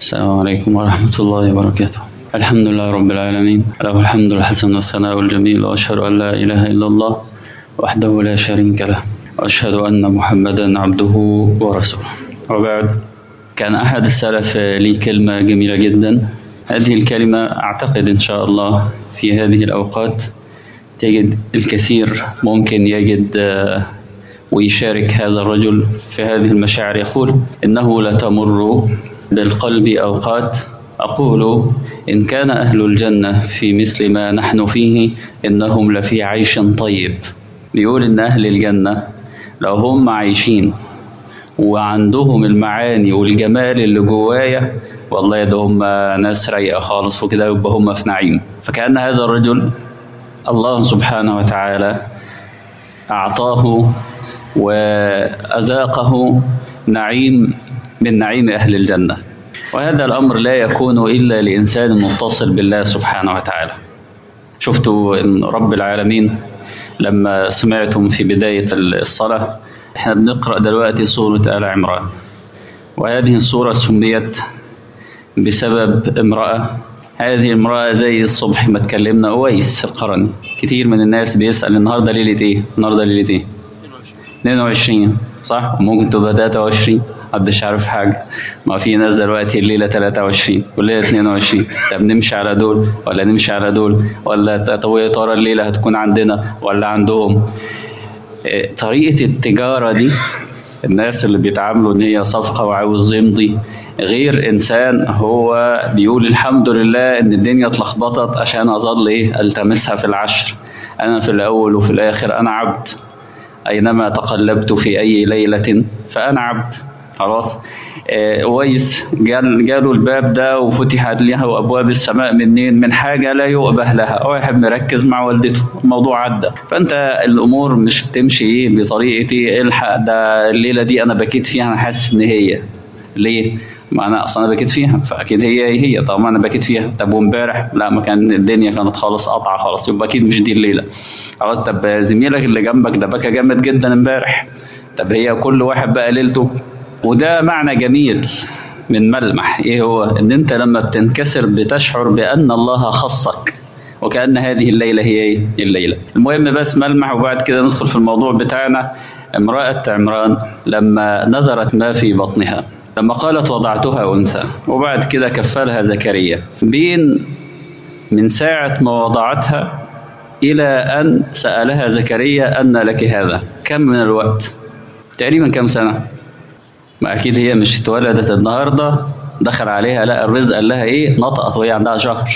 السلام عليكم ورحمة الله وبركاته الحمد لله رب العالمين له الحمد الحسن والثناء الجميل وأشهد أن لا إله إلا الله وحده لا شريك له وأشهد أن محمدا عبده ورسوله وبعد كان أحد السلف لي كلمة جميلة جدا هذه الكلمة أعتقد إن شاء الله في هذه الأوقات تجد الكثير ممكن يجد ويشارك هذا الرجل في هذه المشاعر يقول إنه لتمر بالقلب أوقات أقول إن كان أهل الجنة في مثل ما نحن فيه إنهم لفي عيش طيب بيقول إن أهل الجنة لو هم عايشين وعندهم المعاني والجمال اللي جوايا والله ده هم ناس رايقة خالص وكده يبقى هم في نعيم فكأن هذا الرجل الله سبحانه وتعالى أعطاه وأذاقه نعيم من نعيم أهل الجنة وهذا الأمر لا يكون إلا لإنسان متصل بالله سبحانه وتعالى شفتوا إن رب العالمين لما سمعتم في بداية الصلاة احنا بنقرأ دلوقتي سورة آل عمران وهذه السورة سميت بسبب امرأة هذه المرأة زي الصبح ما اتكلمنا أويس القرني كتير من الناس بيسأل النهاردة ليلة إيه؟ النهاردة ليلة إيه؟ 22 صح؟ وممكن تبقى 23 محدش عارف حاجة ما في ناس دلوقتي الليلة 23 والليلة 22 طب نمشي على دول ولا نمشي على دول ولا طب يا ترى الليلة هتكون عندنا ولا عندهم طريقة التجارة دي الناس اللي بيتعاملوا إن هي صفقة وعاوز يمضي غير إنسان هو بيقول الحمد لله إن الدنيا اتلخبطت عشان أظل إيه ألتمسها في العشر أنا في الأول وفي الآخر أنا عبد أينما تقلبت في أي ليلة فأنا عبد خلاص أويس جال جاله الباب ده وفتحت له أبواب السماء منين من حاجة لا يؤبه لها واحد مركز مع والدته الموضوع عدى فأنت الأمور مش بتمشي إيه بطريقة إيه الحق ده الليلة دي أنا بكيت فيها أنا حاسس إن هي ليه؟ ما انا اصلا انا بكيت فيها فاكيد هي هي طب ما انا بكيت فيها طب وامبارح لا ما كان الدنيا كانت خالص قطعه خلاص يبقى اكيد مش دي الليله خلاص طب زميلك اللي جنبك ده بكى جامد جدا امبارح طب هي كل واحد بقى ليلته وده معنى جميل من ملمح ايه هو ان انت لما بتنكسر بتشعر بان الله خصك وكأن هذه الليلة هي ايه الليلة المهم بس ملمح وبعد كده ندخل في الموضوع بتاعنا امرأة عمران لما نظرت ما في بطنها لما قالت وضعتها أنثى وبعد كده كفلها زكريا بين من ساعة ما وضعتها إلى أن سألها زكريا أن لك هذا كم من الوقت تقريبا كم سنة ما أكيد هي مش اتولدت النهاردة دخل عليها لا الرزق قال لها إيه نطقت وهي عندها شهر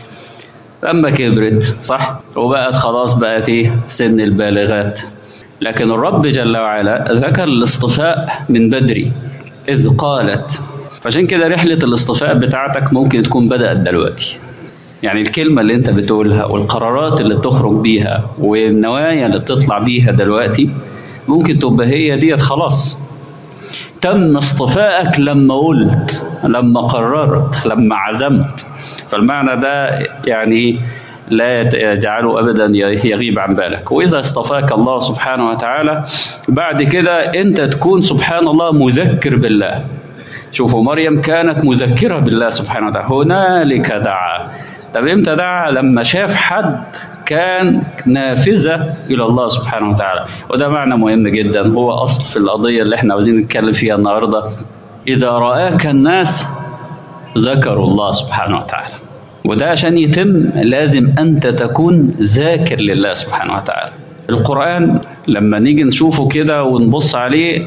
لما كبرت صح وبقت خلاص بقت إيه سن البالغات لكن الرب جل وعلا ذكر الاصطفاء من بدري إذ قالت فعشان كده رحلة الاصطفاء بتاعتك ممكن تكون بدأت دلوقتي يعني الكلمة اللي انت بتقولها والقرارات اللي تخرج بيها والنوايا اللي بتطلع بيها دلوقتي ممكن تبقى هي ديت خلاص تم اصطفائك لما قلت لما قررت لما عزمت فالمعنى ده يعني لا يجعله ابدا يغيب عن بالك واذا اصطفاك الله سبحانه وتعالى بعد كده انت تكون سبحان الله مذكر بالله شوفوا مريم كانت مذكره بالله سبحانه وتعالى هنالك دعا طب امتى دعا لما شاف حد كان نافذة إلى الله سبحانه وتعالى وده معنى مهم جدا هو أصل في القضية اللي احنا عاوزين نتكلم فيها النهاردة إذا رآك الناس ذكروا الله سبحانه وتعالى وده عشان يتم لازم أنت تكون ذاكر لله سبحانه وتعالى القرآن لما نيجي نشوفه كده ونبص عليه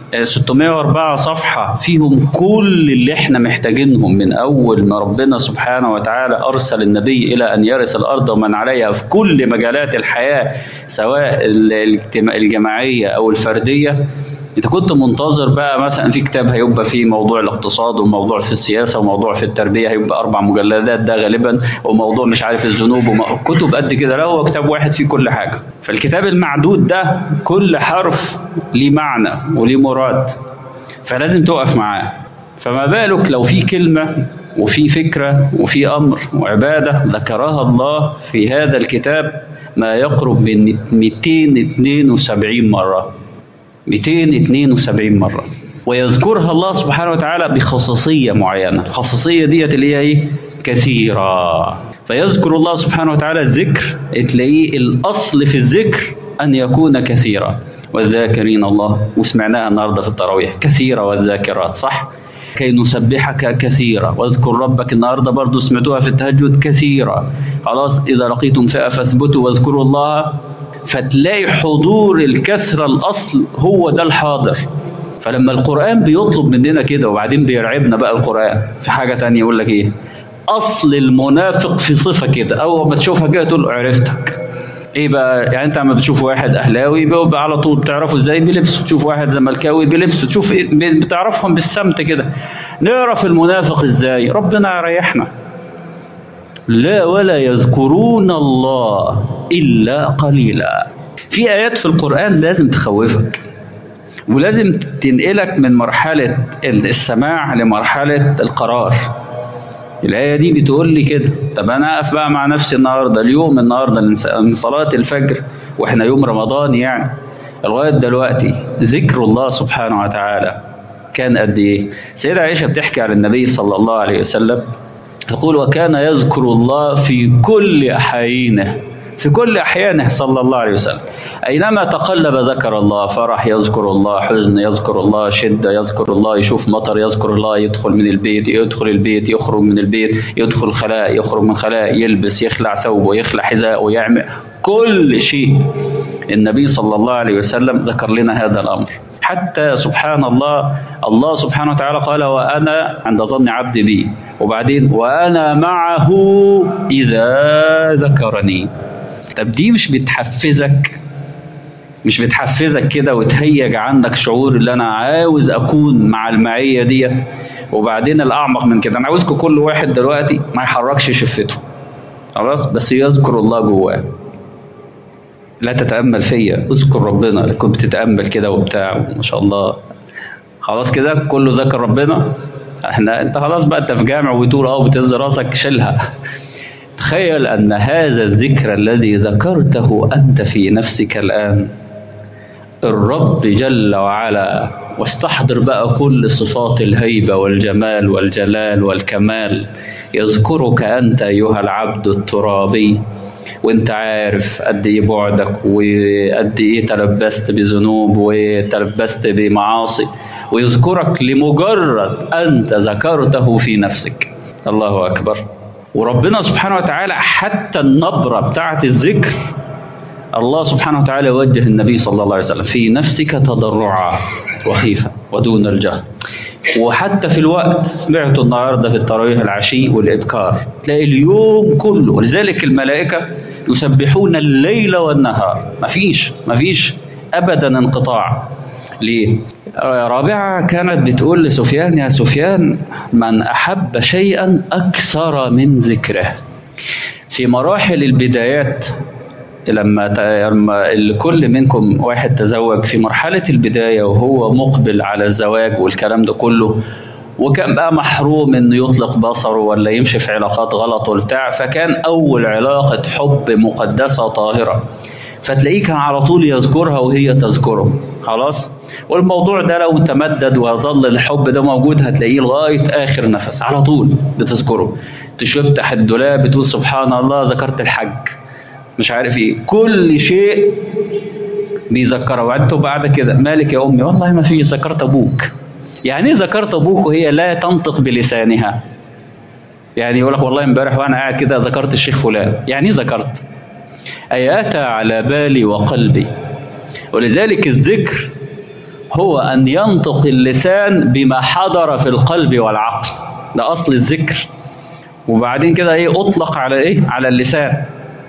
604 صفحة فيهم كل اللي احنا محتاجينهم من أول ما ربنا سبحانه وتعالى أرسل النبي إلى أن يرث الأرض ومن عليها في كل مجالات الحياة سواء الجماعية أو الفردية انت كنت منتظر بقى مثلا في كتاب هيبقى فيه موضوع الاقتصاد وموضوع في السياسه وموضوع في التربيه هيبقى اربع مجلدات ده غالبا وموضوع مش عارف الذنوب وم... كتب قد كده لا هو كتاب واحد فيه كل حاجه فالكتاب المعدود ده كل حرف ليه معنى وليه مراد فلازم تقف معاه فما بالك لو في كلمه وفي فكره وفي امر وعباده ذكرها الله في هذا الكتاب ما يقرب من 272 مره 272 مرة ويذكرها الله سبحانه وتعالى بخصوصية معينة الخصوصية ديت اللي هي ايه كثيرة فيذكر الله سبحانه وتعالى الذكر تلاقيه الأصل في الذكر أن يكون كثيرا والذاكرين الله وسمعناها النهارده في التراويح كثيرة والذاكرات صح كي نسبحك كثيرا واذكر ربك النهارده برضو سمعتوها في التهجد كثيرا خلاص إذا لقيتم فئة فاثبتوا واذكروا الله فتلاقي حضور الكثرة الأصل هو ده الحاضر فلما القرآن بيطلب مننا كده وبعدين بيرعبنا بقى القرآن في حاجة تانية يقول لك إيه أصل المنافق في صفة كده أول ما تشوفها كده تقول له عرفتك ايه بقى يعني انت لما بتشوف واحد اهلاوي بيبقى على طول بتعرفه ازاي بلبسه تشوف واحد زملكاوي بلبسه تشوف إيه بتعرفهم بالسمت كده نعرف المنافق ازاي ربنا يريحنا لا ولا يذكرون الله الا قليلا في ايات في القران لازم تخوفك ولازم تنقلك من مرحله السماع لمرحله القرار الآية دي بتقول لي كده طب أنا أقف بقى مع نفسي النهاردة اليوم النهاردة من صلاة الفجر وإحنا يوم رمضان يعني لغاية دلوقتي ذكر الله سبحانه وتعالى كان قد إيه؟ سيدة عائشة بتحكي عن النبي صلى الله عليه وسلم تقول وكان يذكر الله في كل أحايينه في كل أحيانه صلى الله عليه وسلم أينما تقلب ذكر الله فرح يذكر الله حزن يذكر الله شدة يذكر الله يشوف مطر يذكر الله يدخل من البيت يدخل البيت يخرج من البيت يدخل خلاء يخرج من خلاء يلبس يخلع ثوبه يخلع حذاءه يعمل كل شيء النبي صلى الله عليه وسلم ذكر لنا هذا الأمر حتى سبحان الله الله سبحانه وتعالى قال وأنا عند ظن عبدي بي وبعدين وأنا معه إذا ذكرني طب دي مش بتحفزك مش بتحفزك كده وتهيج عندك شعور اللي انا عاوز اكون مع المعيه ديت وبعدين الاعمق من كده انا عاوزكم كل واحد دلوقتي ما يحركش شفته خلاص بس يذكر الله جواه لا تتامل فيا اذكر ربنا كنت بتتامل كده وبتاع ما شاء الله خلاص كده كله ذكر ربنا احنا انت خلاص بقى انت في جامع وتقول اه بتهز راسك شيلها تخيل أن هذا الذكر الذي ذكرته أنت في نفسك الآن الرب جل وعلا واستحضر بقى كل صفات الهيبة والجمال والجلال والكمال يذكرك أنت أيها العبد الترابي وانت عارف قد ايه بعدك وقد ايه تلبست بذنوب وتلبست بمعاصي ويذكرك لمجرد انت ذكرته في نفسك الله اكبر وربنا سبحانه وتعالى حتى النبرة بتاعة الذكر الله سبحانه وتعالى يوجه النبي صلى الله عليه وسلم في نفسك تضرعا وخيفة ودون الجهر وحتى في الوقت سمعت النهاردة في التراويح العشي والإذكار تلاقي اليوم كله ولذلك الملائكة يسبحون الليل والنهار مفيش مفيش أبدا انقطاع ليه؟ رابعة كانت بتقول لسفيان يا سفيان من أحب شيئا أكثر من ذكره في مراحل البدايات لما لما كل منكم واحد تزوج في مرحلة البداية وهو مقبل على الزواج والكلام ده كله وكان بقى محروم انه يطلق بصره ولا يمشي في علاقات غلط وبتاع فكان اول علاقة حب مقدسة طاهرة فتلاقيه كان على طول يذكرها وهي تذكره خلاص والموضوع ده لو تمدد وظل الحب ده موجود هتلاقيه لغاية آخر نفس على طول بتذكره تفتح الدولاب بتقول سبحان الله ذكرت الحج مش عارف ايه كل شيء بيذكرها وبعدين تبقى قاعده كده مالك يا امي والله ما في ذكرت ابوك يعني ايه ذكرت ابوك وهي لا تنطق بلسانها يعني يقول لك والله امبارح وانا قاعد كده ذكرت الشيخ فلان يعني ايه ذكرت اي اتى على بالي وقلبي ولذلك الذكر هو ان ينطق اللسان بما حضر في القلب والعقل ده اصل الذكر وبعدين كده ايه اطلق على ايه على اللسان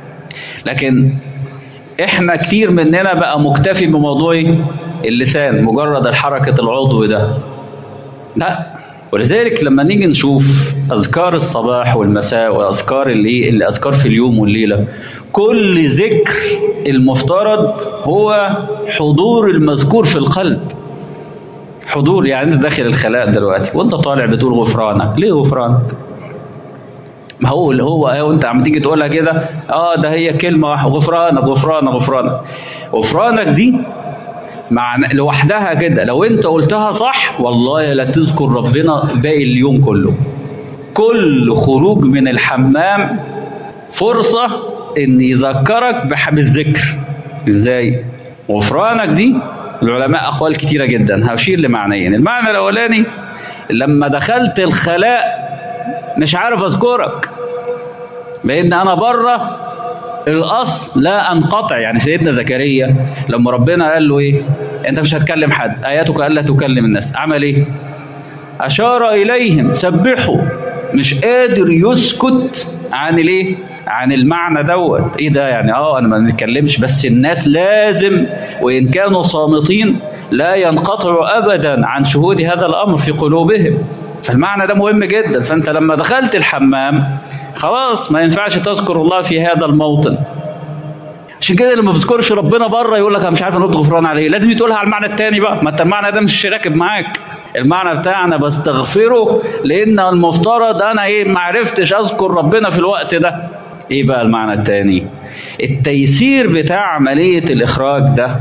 لكن احنا كتير مننا بقى مكتفي بموضوع اللسان مجرد الحركة العضو ده لا ولذلك لما نيجي نشوف اذكار الصباح والمساء واذكار اللي الاذكار في اليوم والليله كل ذكر المفترض هو حضور المذكور في القلب حضور يعني انت داخل الخلاء دلوقتي وانت طالع بتقول غفرانك ليه غفرانك ما هو اللي هو ايه وانت عم تيجي تقولها كده اه ده هي كلمه واحده غفرانك غفرانك غفرانك غفرانك دي معنى لوحدها كده لو انت قلتها صح والله لا تذكر ربنا باقي اليوم كله كل خروج من الحمام فرصة ان يذكرك بح- بالذكر ازاي غفرانك دي العلماء اقوال كتيرة جدا هشير لمعنيين المعنى الاولاني لما دخلت الخلاء مش عارف اذكرك لان انا بره الاصل لا انقطع يعني سيدنا زكريا لما ربنا قال له ايه انت مش هتكلم حد اياتك الا تكلم الناس عمل ايه اشار اليهم سبحوا مش قادر يسكت عن الايه عن المعنى دوت ايه ده يعني اه انا ما بنتكلمش بس الناس لازم وان كانوا صامتين لا ينقطعوا ابدا عن شهود هذا الامر في قلوبهم فالمعنى ده مهم جدا فانت لما دخلت الحمام خلاص ما ينفعش تذكر الله في هذا الموطن عشان كده لما بتذكرش ربنا بره يقول لك انا مش عارف انط غفران عليه لازم تقولها على المعنى التاني بقى ما انت المعنى ده مش راكب معاك المعنى بتاعنا بستغفره لان المفترض انا ايه ما عرفتش اذكر ربنا في الوقت ده ايه بقى المعنى التاني التيسير بتاع عملية الاخراج ده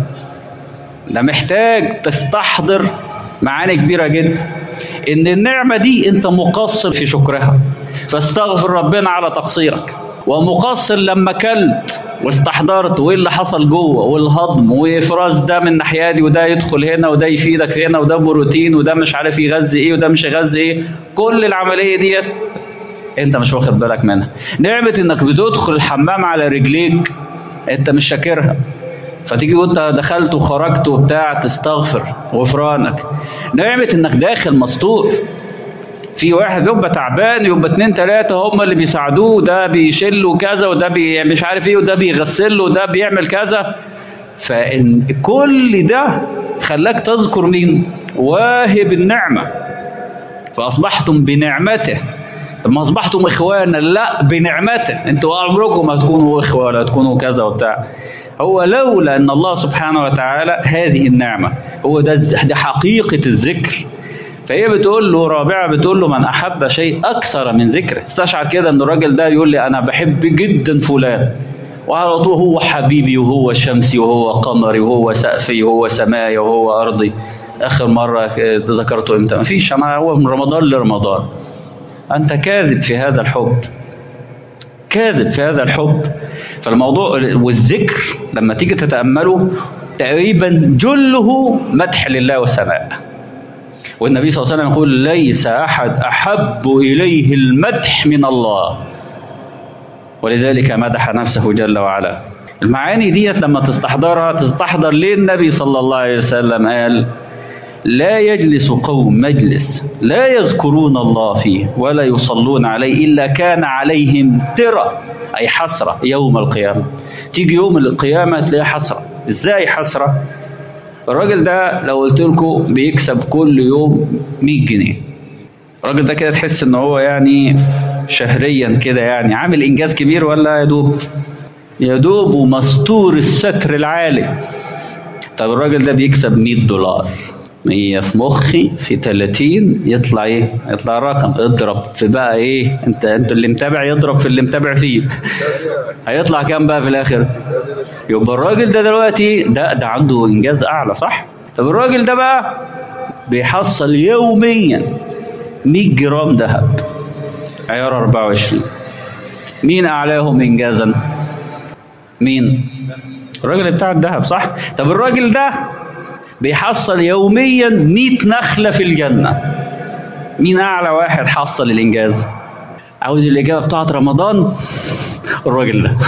ده محتاج تستحضر معاني كبيرة جدا ان النعمة دي انت مقصر في شكرها فاستغفر ربنا على تقصيرك ومقصر لما كلت واستحضرت وايه اللي حصل جوه والهضم وافراز ده من ناحيه دي وده يدخل هنا وده يفيدك هنا وده بروتين وده مش عارف يغذي ايه وده مش يغذي ايه كل العمليه ديت انت مش واخد بالك منها نعمه انك بتدخل الحمام على رجليك انت مش شاكرها فتيجي وانت دخلت وخرجت وبتاع تستغفر غفرانك نعمه انك داخل مسطور في واحد يبقى تعبان يبقى اتنين تلاتة هم اللي بيساعدوه ده بيشيلوا كذا وده بي مش عارف ايه وده بيغسله وده بيعمل كذا فإن كل ده خلاك تذكر مين واهب النعمة فأصبحتم بنعمته طب ما أصبحتم إخوانا لا بنعمته انتوا عمركم ما تكونوا إخوة ولا تكونوا كذا وبتاع هو لولا أن الله سبحانه وتعالى هذه النعمة هو ده ده حقيقة الذكر فهي بتقول له رابعة بتقول له من أحب شيء أكثر من ذكره استشعر كده أن الراجل ده يقول لي أنا بحب جدا فلان وعلى طول هو حبيبي وهو شمسي وهو قمري وهو سقفي وهو سماي وهو أرضي آخر مرة ذكرته إمتى مفيش أنا هو من رمضان لرمضان أنت كاذب في هذا الحب كاذب في هذا الحب فالموضوع والذكر لما تيجي تتأمله تقريبا جله مدح لله وثناء والنبي صلى الله عليه وسلم يقول ليس أحد أحب إليه المدح من الله ولذلك مدح نفسه جل وعلا المعاني ديت لما تستحضرها تستحضر ليه النبي صلى الله عليه وسلم قال لا يجلس قوم مجلس لا يذكرون الله فيه ولا يصلون عليه إلا كان عليهم ترى أي حسرة يوم القيامة تيجي يوم القيامة تلاقي حسرة إزاي حسرة الراجل ده لو قلت لكم بيكسب كل يوم 100 جنيه الراجل ده كده تحس ان هو يعني شهريا كده يعني عامل انجاز كبير ولا يا دوب يا دوب ومستور الستر العالي طب الراجل ده بيكسب 100 دولار 100 في مخي في 30 يطلع ايه؟ يطلع رقم اضرب في بقى ايه؟ انت انت اللي متابع يضرب في اللي متابع فيه. هيطلع كام بقى في الاخر؟ يبقى الراجل ده دلوقتي ده ده عنده انجاز اعلى صح؟ طب الراجل ده بقى بيحصل يوميا 100 جرام ذهب عيار 24 مين اعلاهم انجازا؟ مين؟ الراجل بتاع الذهب صح؟ طب الراجل ده بيحصل يوميا 100 نخلة في الجنة مين أعلى واحد حصل الإنجاز عاوز الإجابة بتاعت رمضان الراجل ده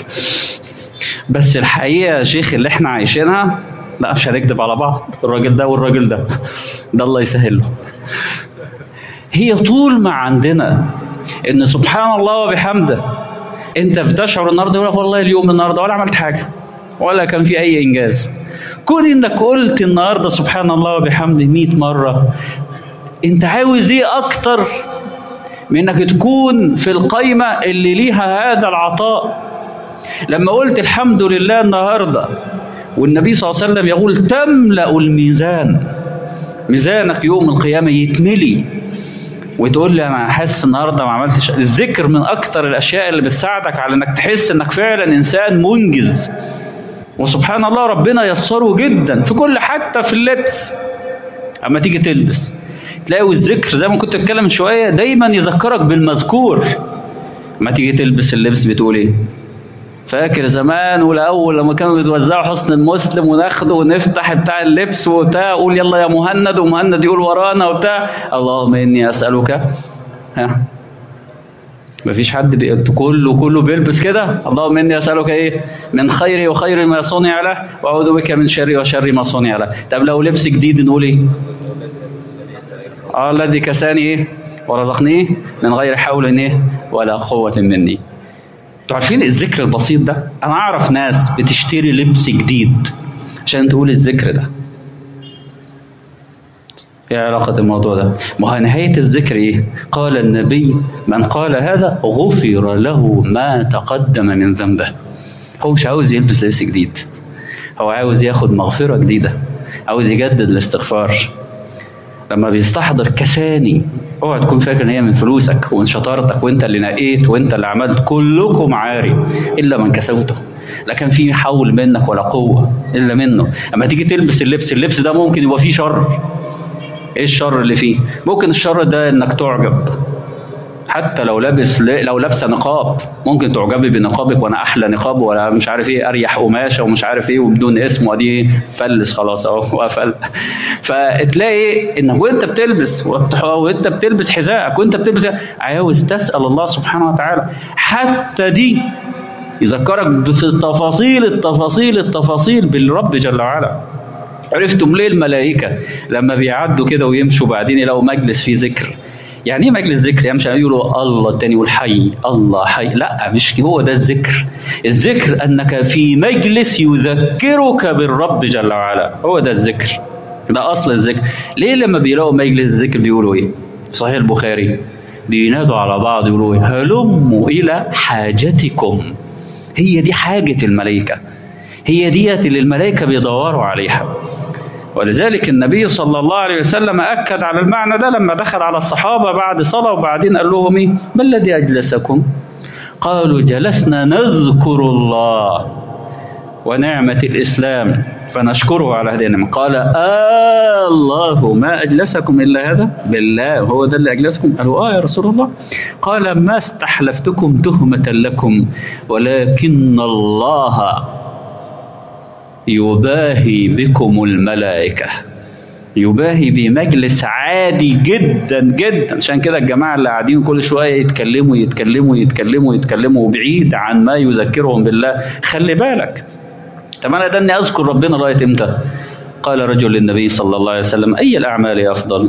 بس الحقيقة يا شيخ اللي احنا عايشينها لا مش هنكذب على بعض الراجل ده والراجل ده ده الله يسهله هي طول ما عندنا ان سبحان الله وبحمده انت بتشعر النهارده يقول لك والله اليوم النهارده ولا عملت حاجه ولا كان في اي انجاز كون انك قلت النهارده سبحان الله وبحمده 100 مره انت عاوز ايه اكتر من انك تكون في القايمه اللي ليها هذا العطاء لما قلت الحمد لله النهارده والنبي صلى الله عليه وسلم يقول تملا الميزان ميزانك يوم القيامه يتملي وتقول لي انا حاسس النهارده ما عملتش الذكر من اكتر الاشياء اللي بتساعدك على انك تحس انك فعلا انسان منجز وسبحان الله ربنا يسره جدا في كل حتى في اللبس اما تيجي تلبس تلاقي الذكر زي ما كنت اتكلم من شويه دايما يذكرك بالمذكور اما تيجي تلبس اللبس بتقول ايه فاكر زمان والاول لما كانوا بيتوزعوا حسن المسلم وناخده ونفتح بتاع اللبس وبتاع اقول يلا يا مهند ومهند يقول ورانا وبتاع اللهم اني اسالك ها مفيش حد بي... كله كله بيلبس كده اللهم اني اسالك ايه من خير وخير ما صنع له واعوذ بك من شر وشر ما صنع له طب لو لبس جديد نقول ايه اه الذي كساني ايه ورزقنيه من غير حول ايه ولا قوه مني انتوا عارفين الذكر البسيط ده انا اعرف ناس بتشتري لبس جديد عشان تقول الذكر ده ايه علاقة الموضوع ده؟ ما هو نهاية الذكر ايه؟ قال النبي من قال هذا غفر له ما تقدم من ذنبه. هو مش عاوز يلبس لبس جديد. هو عاوز ياخد مغفرة جديدة. عاوز يجدد الاستغفار. لما بيستحضر كساني اوعى تكون فاكر ان هي من فلوسك ومن شطارتك وانت اللي نقيت وانت اللي عملت كلكم عاري الا من كسوته لكن في حول منك ولا قوه الا منه اما تيجي تلبس اللبس اللبس ده ممكن يبقى فيه شر ايه الشر اللي فيه ممكن الشر ده انك تعجب حتى لو لابس لو لابسه نقاب ممكن تعجبي بنقابك وانا احلى نقاب ولا مش عارف ايه اريح قماشه ومش عارف ايه وبدون اسم ودي فلس خلاص اهو وقفل فتلاقي انك وانت بتلبس وانت بتلبس حذائك وانت بتلبس عاوز تسال الله سبحانه وتعالى حتى دي يذكرك في التفاصيل التفاصيل التفاصيل بالرب جل وعلا عرفتم ليه الملائكه لما بيعدوا كده ويمشوا بعدين يلاقوا مجلس فيه ذكر يعني ايه مجلس ذكر؟ يعني مش يقولوا الله التاني يقول حي الله حي لا مش هو ده الذكر الذكر انك في مجلس يذكرك بالرب جل وعلا هو ده الذكر ده اصل الذكر ليه لما بيلاقوا مجلس الذكر بيقولوا ايه؟ في صحيح البخاري بينادوا على بعض يقولوا ايه؟ هلموا الى حاجتكم هي دي حاجة الملائكة هي ديت اللي الملائكة بيدوروا عليها ولذلك النبي صلى الله عليه وسلم أكد على المعنى ده لما دخل على الصحابة بعد صلاة وبعدين قال لهم إيه؟ ما الذي أجلسكم؟ قالوا جلسنا نذكر الله ونعمة الإسلام فنشكره على هذه النعمة قال آه الله ما أجلسكم إلا هذا بالله هو ده اللي أجلسكم قالوا آه يا رسول الله قال ما استحلفتكم تهمة لكم ولكن الله يباهي بكم الملائكة يباهي بمجلس عادي جدا جدا عشان كده الجماعة اللي قاعدين كل شوية يتكلموا يتكلموا يتكلموا يتكلموا بعيد عن ما يذكرهم بالله خلي بالك طب انا ده اني اذكر ربنا لغايه امتى؟ قال رجل للنبي صلى الله عليه وسلم اي الاعمال افضل؟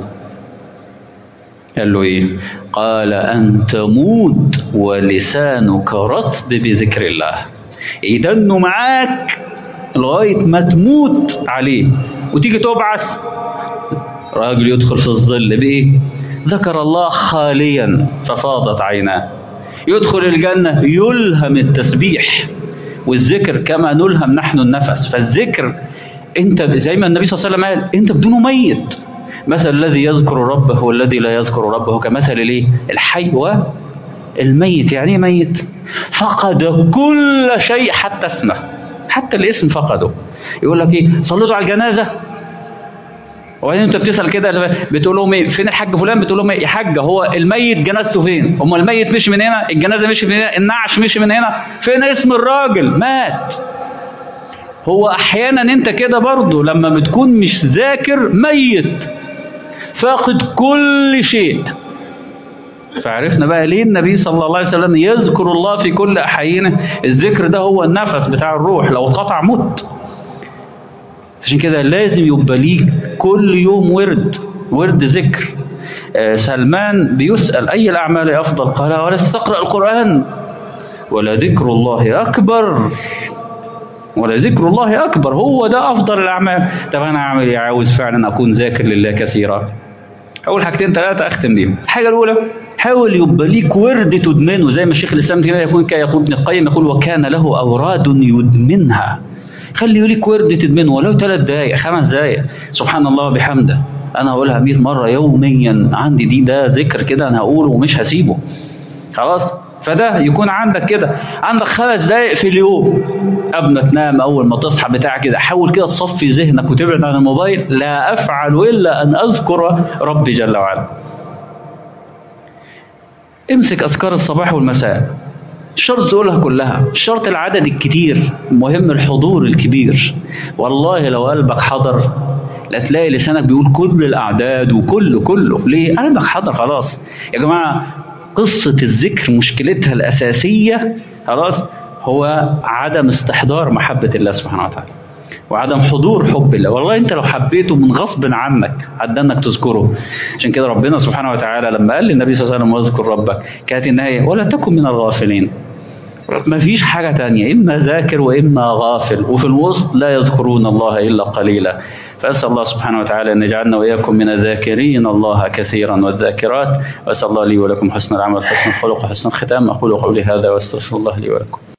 قال له ايه؟ قال ان تموت ولسانك رطب بذكر الله. يدنوا معاك لغايه ما تموت عليه وتيجي تبعث راجل يدخل في الظل بايه؟ ذكر الله خاليا ففاضت عيناه. يدخل الجنه يلهم التسبيح والذكر كما نلهم نحن النفس فالذكر انت زي ما النبي صلى الله عليه وسلم قال انت بدونه ميت مثل الذي يذكر ربه والذي لا يذكر ربه كمثل الايه الحي والميت يعني ايه ميت فقد كل شيء حتى اسمه حتى الاسم فقده يقول لك ايه صليتوا على الجنازه وبعدين انت بتسال كده بتقول لهم ايه فين الحاج فلان بتقول لهم ايه يا حاجه هو الميت جنازته فين هم الميت مش من هنا الجنازه مش من هنا النعش مش من هنا فين اسم الراجل مات هو احيانا انت كده برضه لما بتكون مش ذاكر ميت فاقد كل شيء فعرفنا بقى ليه النبي صلى الله عليه وسلم يذكر الله في كل احيانه الذكر ده هو النفس بتاع الروح لو اتقطع مت عشان كده لازم يبقى ليك كل يوم ورد ورد ذكر آه سلمان بيسأل أي الأعمال أفضل قال ولا تقرأ القرآن ولا ذكر الله أكبر ولا ذكر الله أكبر هو ده أفضل الأعمال طب أنا أعمل إيه عاوز فعلا أكون ذاكر لله كثيرا أول حاجتين ثلاثة أختم بيهم الحاجة الأولى حاول يبقى ليك ورد تدمنه زي ما الشيخ الإسلام كده يكون يقول ابن القيم يقول وكان له أوراد يدمنها خلي ليك ورد تدمنه ولو ثلاث دقايق خمس دقايق سبحان الله بحمده انا هقولها 100 مره يوميا عندي دي ده ذكر كده انا هقوله ومش هسيبه خلاص فده يكون عندك كده عندك خمس دقايق في اليوم قبل ما تنام اول ما تصحى بتاع كده حاول كده تصفي ذهنك وتبعد عن الموبايل لا افعل الا ان اذكر ربي جل وعلا امسك اذكار الصباح والمساء شرط تقولها كلها شرط العدد الكتير مهم الحضور الكبير والله لو قلبك حضر لا تلاقي لسانك بيقول كل الاعداد وكله كله ليه قلبك حضر خلاص يا جماعه قصه الذكر مشكلتها الاساسيه خلاص هو عدم استحضار محبه الله سبحانه وتعالى وعدم حضور حب الله والله انت لو حبيته من غصب عنك عدى انك تذكره عشان كده ربنا سبحانه وتعالى لما قال للنبي صلى الله عليه وسلم واذكر ربك كانت النهايه ولا تكن من الغافلين ما فيش حاجة تانية إما ذاكر وإما غافل وفي الوسط لا يذكرون الله إلا قليلا فأسأل الله سبحانه وتعالى أن يجعلنا وإياكم من الذاكرين الله كثيرا والذاكرات وأسأل الله لي ولكم حسن العمل حسن الخلق وحسن الختام أقول قولي هذا وأستغفر الله لي ولكم